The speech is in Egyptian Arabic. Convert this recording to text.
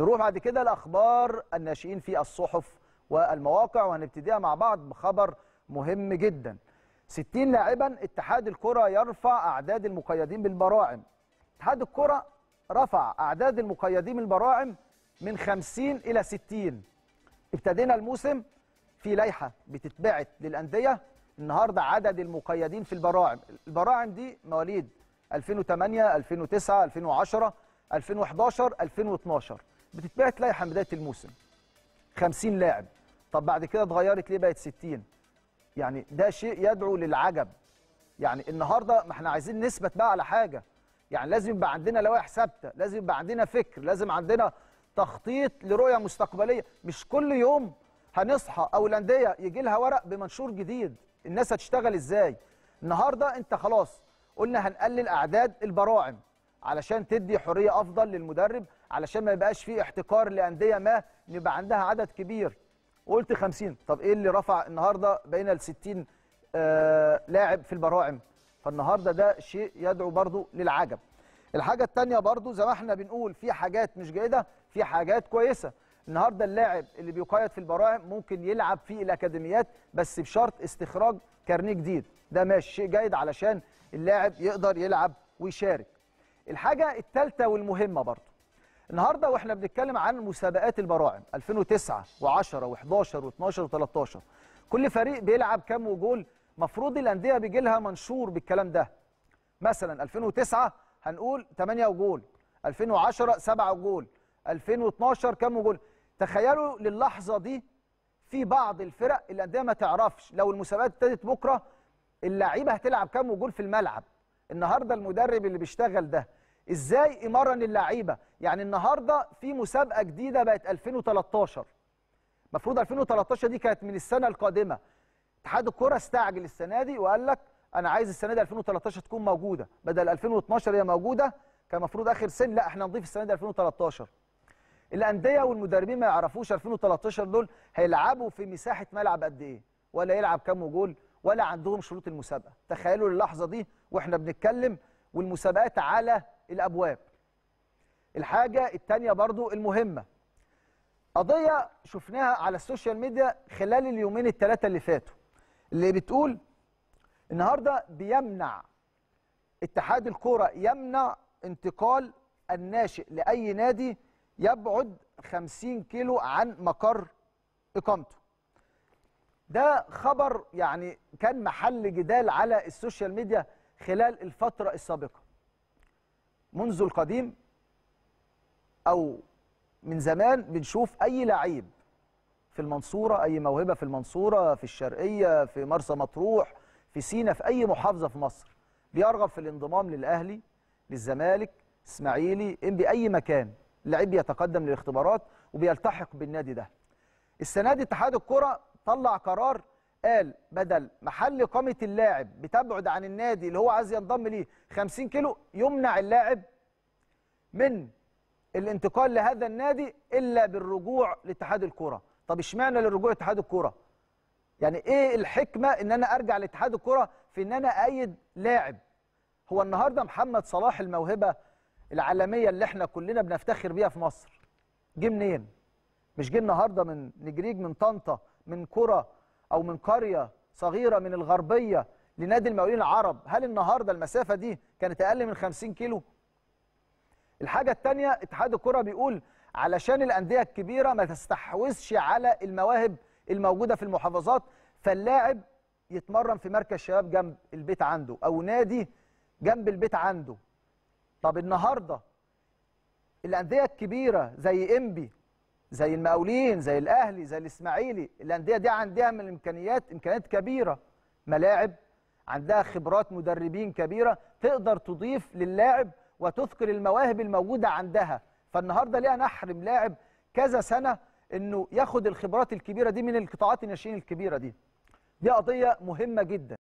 نروح بعد كده لاخبار الناشئين في الصحف والمواقع وهنبتديها مع بعض بخبر مهم جدا 60 لاعبا اتحاد الكره يرفع اعداد المقيدين بالبراعم اتحاد الكره رفع اعداد المقيدين بالبراعم من 50 الى 60 ابتدينا الموسم في لائحه بتتبعت للانديه النهارده عدد المقيدين في البراعم البراعم دي مواليد 2008 2009 2010 2011 2012 بتتبعت لائحه من بدايه الموسم 50 لاعب طب بعد كده اتغيرت ليه بقت 60 يعني ده شيء يدعو للعجب يعني النهارده ما احنا عايزين نثبت بقى على حاجه يعني لازم يبقى عندنا لوائح ثابته لازم يبقى عندنا فكر لازم عندنا تخطيط لرؤيه مستقبليه مش كل يوم هنصحى او الانديه يجي لها ورق بمنشور جديد الناس هتشتغل ازاي النهارده انت خلاص قلنا هنقلل اعداد البراعم علشان تدي حريه افضل للمدرب علشان ما يبقاش فيه احتكار لانديه ما يبقى عندها عدد كبير وقلت 50 طب ايه اللي رفع النهارده بين ال 60 آه لاعب في البراعم فالنهارده ده شيء يدعو برضو للعجب الحاجه الثانيه برضو زي ما احنا بنقول في حاجات مش جيده في حاجات كويسه النهارده اللاعب اللي بيقيد في البراعم ممكن يلعب في الاكاديميات بس بشرط استخراج كارنيه جديد ده ماشي شيء جيد علشان اللاعب يقدر يلعب ويشارك الحاجه الثالثه والمهمه برضو النهارده واحنا بنتكلم عن مسابقات البراعم 2009 و10 و11 و12 و13 كل فريق بيلعب كام وجول مفروض الانديه بيجي لها منشور بالكلام ده مثلا 2009 هنقول 8 وجول 2010 7 وجول 2012 كام وجول تخيلوا للحظه دي في بعض الفرق الانديه ما تعرفش لو المسابقات ابتدت بكره اللعيبه هتلعب كام وجول في الملعب النهارده المدرب اللي بيشتغل ده ازاي يمرن اللعيبه يعني النهارده في مسابقه جديده بقت 2013 المفروض 2013 دي كانت من السنه القادمه اتحاد الكره استعجل السنه دي وقال لك انا عايز السنه دي 2013 تكون موجوده بدل 2012 هي موجوده كان المفروض اخر سن لا احنا نضيف السنه دي 2013 الانديه والمدربين ما يعرفوش 2013 دول هيلعبوا في مساحه ملعب قد ايه ولا يلعب كام جول ولا عندهم شروط المسابقه تخيلوا اللحظه دي واحنا بنتكلم والمسابقات على الابواب الحاجه الثانيه برضو المهمه قضيه شفناها على السوشيال ميديا خلال اليومين الثلاثه اللي فاتوا اللي بتقول النهارده بيمنع اتحاد الكره يمنع انتقال الناشئ لاي نادي يبعد 50 كيلو عن مقر اقامته ده خبر يعني كان محل جدال على السوشيال ميديا خلال الفتره السابقه منذ القديم او من زمان بنشوف اي لعيب في المنصوره اي موهبه في المنصوره في الشرقيه في مرسى مطروح في سينا في اي محافظه في مصر بيرغب في الانضمام للاهلي للزمالك اسماعيلي انبي اي مكان اللعيب بيتقدم للاختبارات وبيلتحق بالنادي ده السنه دي اتحاد الكره طلع قرار قال بدل محل اقامه اللاعب بتبعد عن النادي اللي هو عايز ينضم ليه 50 كيلو يمنع اللاعب من الانتقال لهذا النادي الا بالرجوع لاتحاد الكره طب اشمعنى للرجوع لاتحاد الكره يعني ايه الحكمه ان انا ارجع لاتحاد الكره في ان انا ايد لاعب هو النهارده محمد صلاح الموهبه العالميه اللي احنا كلنا بنفتخر بيها في مصر جه منين مش جه النهارده من نجريج من طنطا من كره او من قريه صغيره من الغربيه لنادي المقاولين العرب هل النهارده المسافه دي كانت اقل من 50 كيلو الحاجه الثانيه اتحاد الكره بيقول علشان الانديه الكبيره ما تستحوذش على المواهب الموجوده في المحافظات فاللاعب يتمرن في مركز شباب جنب البيت عنده او نادي جنب البيت عنده طب النهارده الانديه الكبيره زي انبي زي المقاولين زي الاهلي زي الاسماعيلي الانديه دي عندها من الامكانيات امكانيات كبيره ملاعب عندها خبرات مدربين كبيره تقدر تضيف للاعب وتذكر المواهب الموجوده عندها فالنهارده ليه نحرم لاعب كذا سنه انه ياخد الخبرات الكبيره دي من القطاعات الناشئين الكبيره دي دي قضيه مهمه جدا